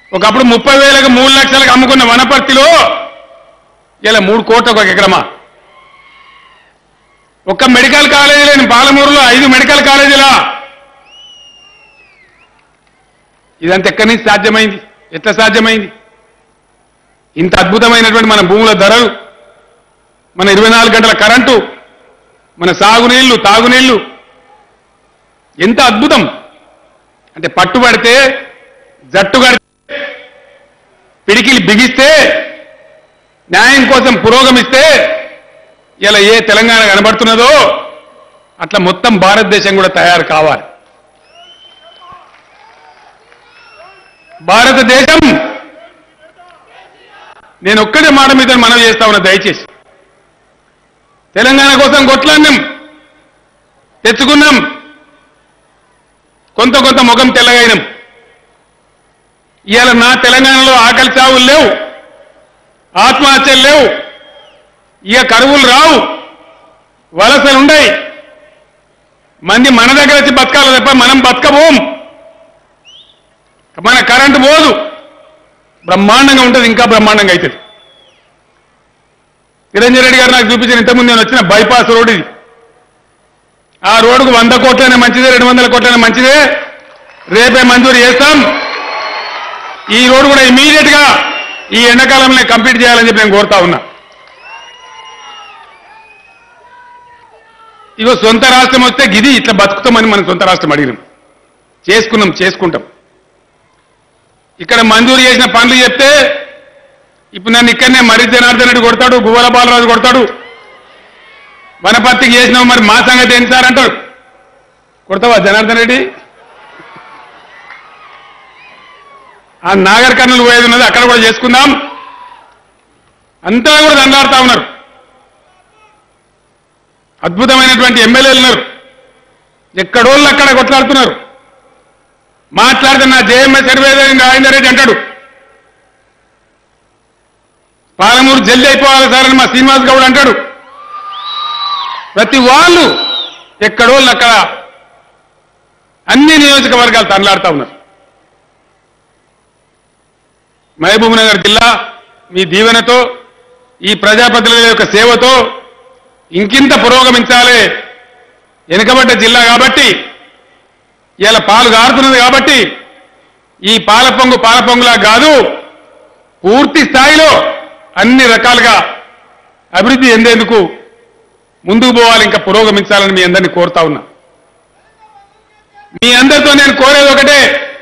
ఒకప్పుడు ముప్పై వేలకు మూడు లక్షలకు అమ్ముకున్న వనపర్తిలో ఇలా మూడు కోట్ల ఒక ఎకరమా ఒక్క మెడికల్ కాలేజీ లేని పాలమూరులో ఐదు మెడికల్ కాలేజీలా ఇదంతా ఎక్కడి నుంచి సాధ్యమైంది ఎట్లా సాధ్యమైంది ఇంత అద్భుతమైనటువంటి మన భూముల ధరలు మన ఇరవై నాలుగు గంటల కరెంటు మన సాగునీళ్లు తాగునీళ్లు ఎంత అద్భుతం అంటే పట్టుబడితే జట్టు కడితే పిడికిలి బిగిస్తే న్యాయం కోసం పురోగమిస్తే ఇలా ఏ తెలంగాణ కనబడుతున్నదో అట్లా మొత్తం భారతదేశం కూడా తయారు కావాలి భారతదేశం నేను ఒక్కడే మాట మీద మనం చేస్తా ఉన్నా దయచేసి తెలంగాణ కోసం కొట్లాడినాం తెచ్చుకున్నాం కొంత కొంత ముఖం తెల్లగైనాం ఇవాళ నా తెలంగాణలో ఆకలి చావులు లేవు ఆత్మహత్యలు లేవు ఇక కరువులు రావు వలసలు ఉండయి మంది మన దగ్గర వచ్చి బతకాలి తప్ప మనం బతకబోం మన కరెంటు పోదు బ్రహ్మాండంగా ఉంటుంది ఇంకా బ్రహ్మాండంగా అవుతుంది నిరంజన్ రెడ్డి గారు నాకు చూపించిన ఇంతకుముందు నేను వచ్చిన బైపాస్ రోడ్ ఇది ఆ రోడ్డుకు వంద కోట్లైనా మంచిదే రెండు వందల కోట్లైనా మంచిదే రేపే మంజూరు చేస్తాం ఈ రోడ్డు కూడా ఇమీడియట్ గా ఈ ఎండాకాలంలో కంప్లీట్ చేయాలని చెప్పి నేను కోరుతా ఉన్నా ఇగో సొంత రాష్ట్రం వస్తే గిది ఇట్లా బతుకుతామని మనం సొంత రాష్ట్రం అడిగినాం చేసుకున్నాం చేసుకుంటాం ఇక్కడ మంజూరు చేసిన పనులు చెప్తే ఇప్పుడు నన్ను ఇక్కడనే మరి జనార్దన్ రెడ్డి కొడతాడు గువ్వల బాలరాజు కొడతాడు వనపర్తికి చేసినావు మరి మా సంగతి ఏంటి సార్ అంటాడు కొడతావా జనార్దన్ రెడ్డి ఆ నాగర్ కర్నూలు పోయేది ఉన్నది అక్కడ కూడా చేసుకుందాం అంతా కూడా దండాడుతా ఉన్నారు అద్భుతమైనటువంటి ఎమ్మెల్యేలు ఉన్నారు ఎక్కడోళ్ళు అక్కడ కొట్లాడుతున్నారు మాట్లాడితే నా జేఎంఎస్ సర్వేదర్ రాజేందర్ రెడ్డి అంటాడు పాలమూరు జల్ది అయిపోవాలి సార్ అని మా శ్రీనివాస్ గౌడ్ అంటాడు ప్రతి వాళ్ళు ఎక్కడోళ్ళు అక్కడ అన్ని నియోజకవర్గాలు తనలాడుతా ఉన్నారు మహబూబ్ నగర్ జిల్లా మీ దీవెనతో ఈ ప్రజాప్రతినిధుల యొక్క సేవతో ఇంకింత పురోగమించాలి వెనుకబడ్డ జిల్లా కాబట్టి ఇలా పాలు గారుతున్నది కాబట్టి ఈ పాల పొంగు పాల పొంగులా కాదు పూర్తి స్థాయిలో అన్ని రకాలుగా అభివృద్ధి చెందేందుకు ముందుకు పోవాలి ఇంకా పురోగమించాలని మీ అందరినీ కోరుతా ఉన్నా మీ అందరితో నేను కోరేది ఒకటే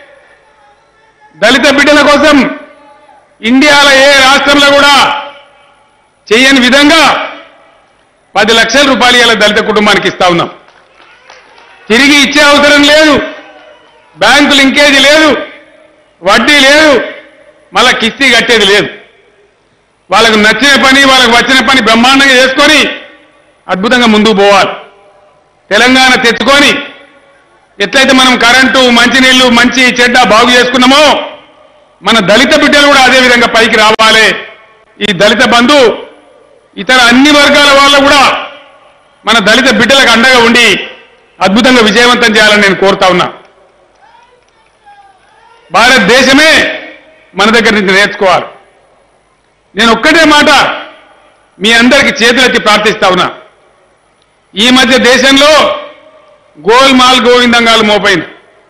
దళిత బిడ్డల కోసం ఇండియాలో ఏ రాష్ట్రంలో కూడా చేయని విధంగా పది లక్షల రూపాయలు ఇలా దళిత కుటుంబానికి ఇస్తా ఉన్నాం తిరిగి ఇచ్చే అవసరం లేదు బ్యాంకు లింకేజీ లేదు వడ్డీ లేదు మళ్ళా కిస్తీ కట్టేది లేదు వాళ్ళకు నచ్చిన పని వాళ్ళకు వచ్చిన పని బ్రహ్మాండంగా చేసుకొని అద్భుతంగా ముందుకు పోవాలి తెలంగాణ తెచ్చుకొని ఎట్లయితే మనం కరెంటు మంచినీళ్లు మంచి చెడ్డ బాగు చేసుకున్నామో మన దళిత బిడ్డలు కూడా అదే విధంగా పైకి రావాలి ఈ దళిత బంధు ఇతర అన్ని వర్గాల వాళ్ళు కూడా మన దళిత బిడ్డలకు అండగా ఉండి అద్భుతంగా విజయవంతం చేయాలని నేను కోరుతా ఉన్నా భారతదేశమే మన దగ్గర నుంచి నేర్చుకోవాలి నేను ఒక్కటే మాట మీ అందరికి చేతులెత్తి ప్రార్థిస్తా ఉన్నా ఈ మధ్య దేశంలో గోల్మాల్ గోవిందంగాలు మోపైంది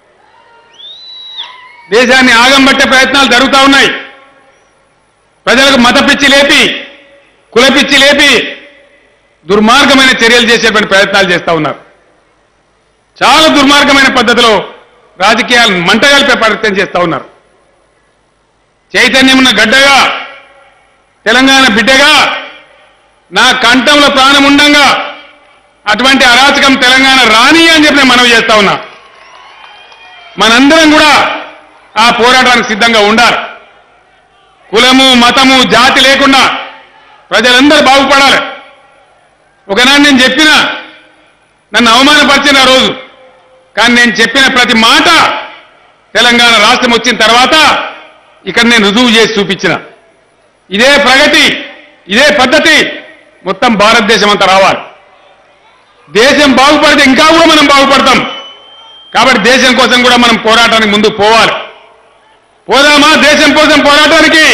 దేశాన్ని ఆగంబట్టే ప్రయత్నాలు జరుగుతూ ఉన్నాయి ప్రజలకు మత పిచ్చి లేపి కుల పిచ్చి లేపి దుర్మార్గమైన చర్యలు చేసేటువంటి ప్రయత్నాలు చేస్తా ఉన్నారు చాలా దుర్మార్గమైన పద్ధతిలో రాజకీయాలను మంటగలిపే ప్రయత్నం చేస్తా ఉన్నారు చైతన్యం ఉన్న గడ్డగా తెలంగాణ బిడ్డగా నా కంఠంలో ప్రాణం ఉండంగా అటువంటి అరాచకం తెలంగాణ రాని అని చెప్పి నేను మనవి చేస్తా ఉన్నా మనందరం కూడా ఆ పోరాటానికి సిద్ధంగా ఉండాలి కులము మతము జాతి లేకుండా ప్రజలందరూ బాగుపడాలి ఒకనాడు నేను చెప్పిన నన్ను అవమానపరిచిన ఆ రోజు కానీ నేను చెప్పిన ప్రతి మాట తెలంగాణ రాష్ట్రం వచ్చిన తర్వాత ఇక్కడ నేను రుజువు చేసి చూపించిన ఇదే ప్రగతి ఇదే పద్ధతి మొత్తం భారతదేశం అంతా రావాలి దేశం బాగుపడితే ఇంకా కూడా మనం బాగుపడతాం కాబట్టి దేశం కోసం కూడా మనం పోరాటానికి ముందుకు పోవాలి పోదామా దేశం కోసం పోరాటానికి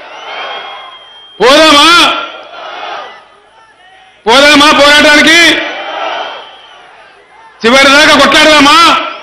పోదామా పోదామా పోరాటానికి చివరిదాకా కొట్లాడదామా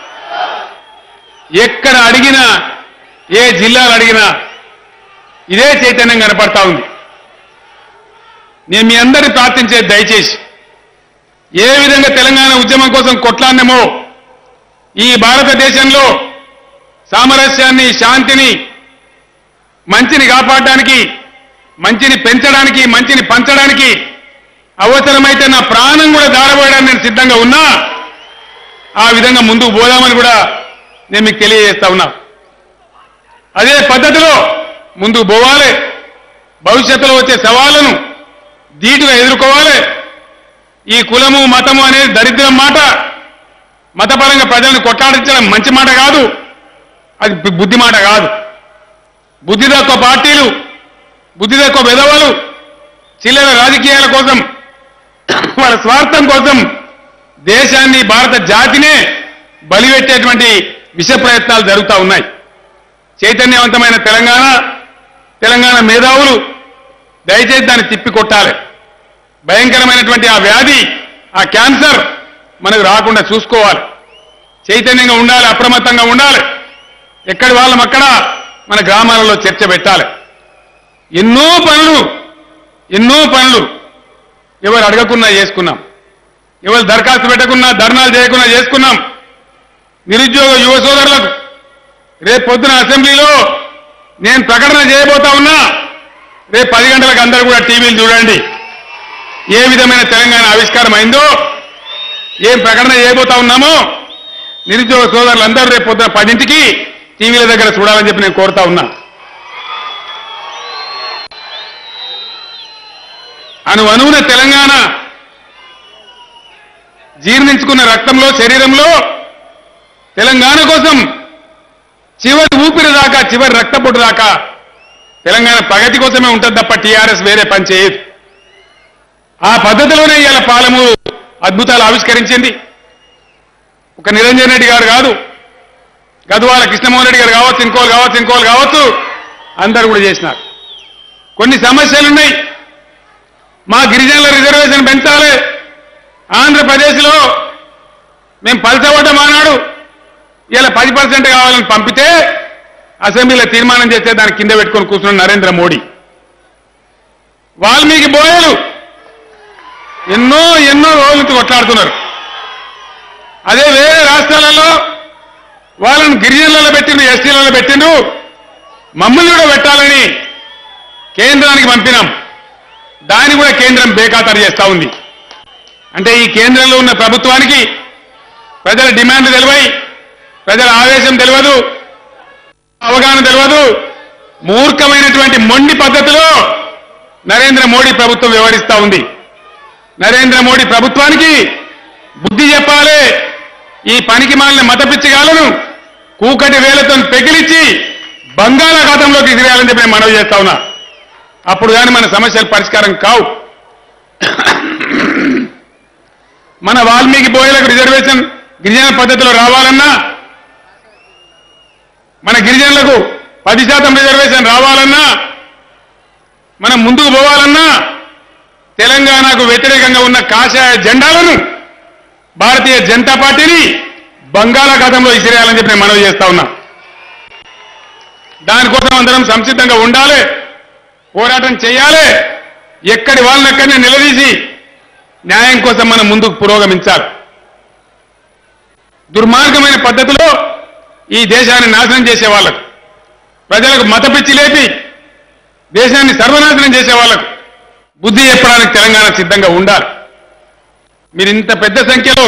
ఎక్కడ అడిగినా ఏ జిల్లాలు అడిగినా ఇదే చైతన్యం కనపడతా ఉంది నేను మీ అందరిని ప్రార్థించేది దయచేసి ఏ విధంగా తెలంగాణ ఉద్యమం కోసం కొట్లాడినామో ఈ భారతదేశంలో సామరస్యాన్ని శాంతిని మంచిని కాపాడడానికి మంచిని పెంచడానికి మంచిని పంచడానికి అవసరమైతే నా ప్రాణం కూడా దారబోయడానికి నేను సిద్ధంగా ఉన్నా ఆ విధంగా ముందుకు పోదామని కూడా నేను మీకు తెలియజేస్తా ఉన్నా అదే పద్ధతిలో ముందుకు పోవాలి భవిష్యత్తులో వచ్చే సవాళ్లను ధీటుగా ఎదుర్కోవాలి ఈ కులము మతము అనేది దరిద్రం మాట మతపరంగా ప్రజలను కొట్లాడించడం మంచి మాట కాదు అది బు- బుద్ధి మాట కాదు బుద్ధి తక్కువ పార్టీలు బుద్ధి తక్కువ విధవలు చిల్లర రాజకీయాల కోసం వాళ్ళ స్వార్థం కోసం దేశాన్ని భారత జాతినే బలిపెట్టేటువంటి విష ప్రయత్నాలు జరుగుతూ ఉన్నాయి చైతన్యవంతమైన తెలంగాణ తెలంగాణ మేధావులు దయచేసి దాన్ని తిప్పి కొట్టాలి భయంకరమైనటువంటి ఆ వ్యాధి ఆ క్యాన్సర్ మనకు రాకుండా చూసుకోవాలి చైతన్యంగా ఉండాలి అప్రమత్తంగా ఉండాలి ఎక్కడి వాళ్ళం అక్కడ మన గ్రామాలలో చర్చ పెట్టాలి ఎన్నో పనులు ఎన్నో పనులు ఎవరు అడగకున్నా చేసుకున్నాం ఎవరు దరఖాస్తు పెట్టకున్నా ధర్నాలు చేయకున్నా చేసుకున్నాం నిరుద్యోగ యువ సోదరులకు రేపు పొద్దున అసెంబ్లీలో నేను ప్రకటన చేయబోతా ఉన్నా రేపు పది గంటలకు అందరూ కూడా టీవీలు చూడండి ఏ విధమైన తెలంగాణ ఆవిష్కారం అయిందో ఏం ప్రకటన చేయబోతా ఉన్నామో నిరుద్యోగ సోదరులందరూ రేపు పొద్దున పదింటికి టీవీల దగ్గర చూడాలని చెప్పి నేను కోరుతా ఉన్నా అను అనువున తెలంగాణ జీర్ణించుకున్న రక్తంలో శరీరంలో తెలంగాణ కోసం చివరి ఊపిరి దాకా చివరి రక్తపొట్టు దాకా తెలంగాణ ప్రగతి కోసమే ఉంటుంది తప్ప టీఆర్ఎస్ వేరే పని చేయదు ఆ పద్ధతిలోనే ఇవాళ పాలమూరు అద్భుతాలు ఆవిష్కరించింది ఒక నిరంజన్ రెడ్డి గారు కాదు గద్వాల కృష్ణమోహన్ రెడ్డి గారు కావచ్చు ఇంకోలు కావచ్చు ఇంకోలు కావచ్చు అందరు కూడా చేసినారు కొన్ని సమస్యలున్నాయి మా గిరిజనుల రిజర్వేషన్ పెంచాలి ఆంధ్రప్రదేశ్లో మేము పలచబడ్డ మానాడు ఇలా పది పర్సెంట్ కావాలని పంపితే అసెంబ్లీలో తీర్మానం చేస్తే దాని కింద పెట్టుకొని కూర్చున్న నరేంద్ర మోడీ వాల్మీకి బోయలు ఎన్నో ఎన్నో రోజుల నుంచి కొట్లాడుతున్నారు అదే వేరే రాష్ట్రాలలో వాళ్ళని గిరిజనులలో పెట్టిండు ఎస్టీలలో పెట్టిండు మమ్మల్ని కూడా పెట్టాలని కేంద్రానికి పంపినాం దాన్ని కూడా కేంద్రం బేఖాతరు చేస్తా ఉంది అంటే ఈ కేంద్రంలో ఉన్న ప్రభుత్వానికి ప్రజల డిమాండ్ తెలివై ప్రజల ఆవేశం తెలియదు అవగాహన తెలియదు మూర్ఖమైనటువంటి మొండి పద్ధతిలో నరేంద్ర మోడీ ప్రభుత్వం వ్యవహరిస్తా ఉంది నరేంద్ర మోడీ ప్రభుత్వానికి బుద్ధి చెప్పాలి ఈ పనికి మాలిన మతపిచ్చిగాలను కూకటి వేలతో పెగిలిచ్చి బంగాళాఖాతంలోకి ఎగిరేయాలని చెప్పి నేను మనవి చేస్తా ఉన్నా అప్పుడు కానీ మన సమస్యలు పరిష్కారం కావు మన వాల్మీకి బోయలకు రిజర్వేషన్ గిరిజన పద్ధతిలో రావాలన్నా మన గిరిజనులకు పది శాతం రిజర్వేషన్ రావాలన్నా మనం ముందుకు పోవాలన్నా తెలంగాణకు వ్యతిరేకంగా ఉన్న కాషాయ జెండాలను భారతీయ జనతా పార్టీని బంగాళాఖాతంలో ఇసిరేయాలని చెప్పి నేను మనవి చేస్తా ఉన్నా దానికోసం అందరం సంసిద్ధంగా ఉండాలి పోరాటం చేయాలి ఎక్కడి వాళ్ళని అక్కడనే నిలదీసి న్యాయం కోసం మనం ముందుకు పురోగమించాలి దుర్మార్గమైన పద్ధతిలో ఈ దేశాన్ని నాశనం చేసే వాళ్ళకు ప్రజలకు మతపిచ్చి లేపి దేశాన్ని సర్వనాశనం చేసే వాళ్ళకు బుద్ధి చెప్పడానికి తెలంగాణ సిద్ధంగా ఉండాలి మీరు ఇంత పెద్ద సంఖ్యలో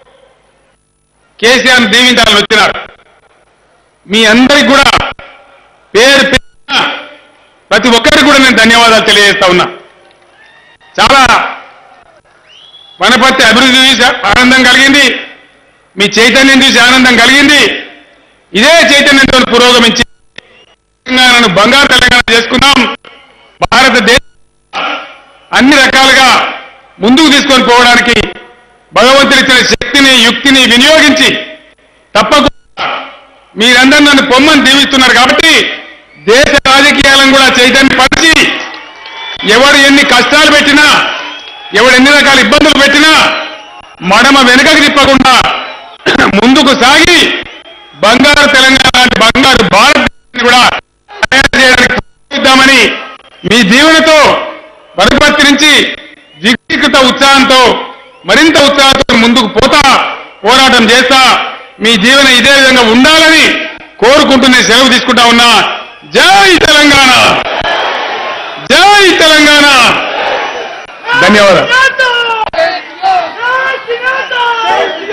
కేసీఆర్ దీవించాలని వచ్చినారు మీ అందరికి కూడా పేరు పేరున ప్రతి ఒక్కరికి కూడా నేను ధన్యవాదాలు తెలియజేస్తా ఉన్నా చాలా వనపర్తి అభివృద్ధి చూసి ఆనందం కలిగింది మీ చైతన్యం చూసి ఆనందం కలిగింది ఇదే చైతన్యంతో పురోగమించి తెలంగాణను బంగారు తెలంగాణ చేసుకుందాం భారతదేశం అన్ని రకాలుగా ముందుకు తీసుకొని పోవడానికి భగవంతుడు ఇచ్చిన శక్తిని యుక్తిని వినియోగించి తప్పకుండా మీరందరూ నన్ను పొమ్మని దీవిస్తున్నారు కాబట్టి దేశ రాజకీయాలను కూడా చైతన్యపరిచి ఎవడు ఎన్ని కష్టాలు పెట్టినా ఎవడు ఎన్ని రకాల ఇబ్బందులు పెట్టినా మడమ వెనుకకి తిప్పకుండా ముందుకు సాగి బంగారు తెలంగాణ లాంటి బంగారు భారతదేశాన్ని కూడా తయారు చేయడానికి ప్రయత్నిద్దామని మీ దీవెనతో బరుపత్రించి వికృత ఉత్సాహంతో మరింత ఉత్సాహంతో ముందుకు పోతా పోరాటం చేస్తా మీ జీవన ఇదే విధంగా ఉండాలని కోరుకుంటూనే సెలవు తీసుకుంటా ఉన్నా జై తెలంగాణ జై తెలంగాణ ధన్యవాదాలు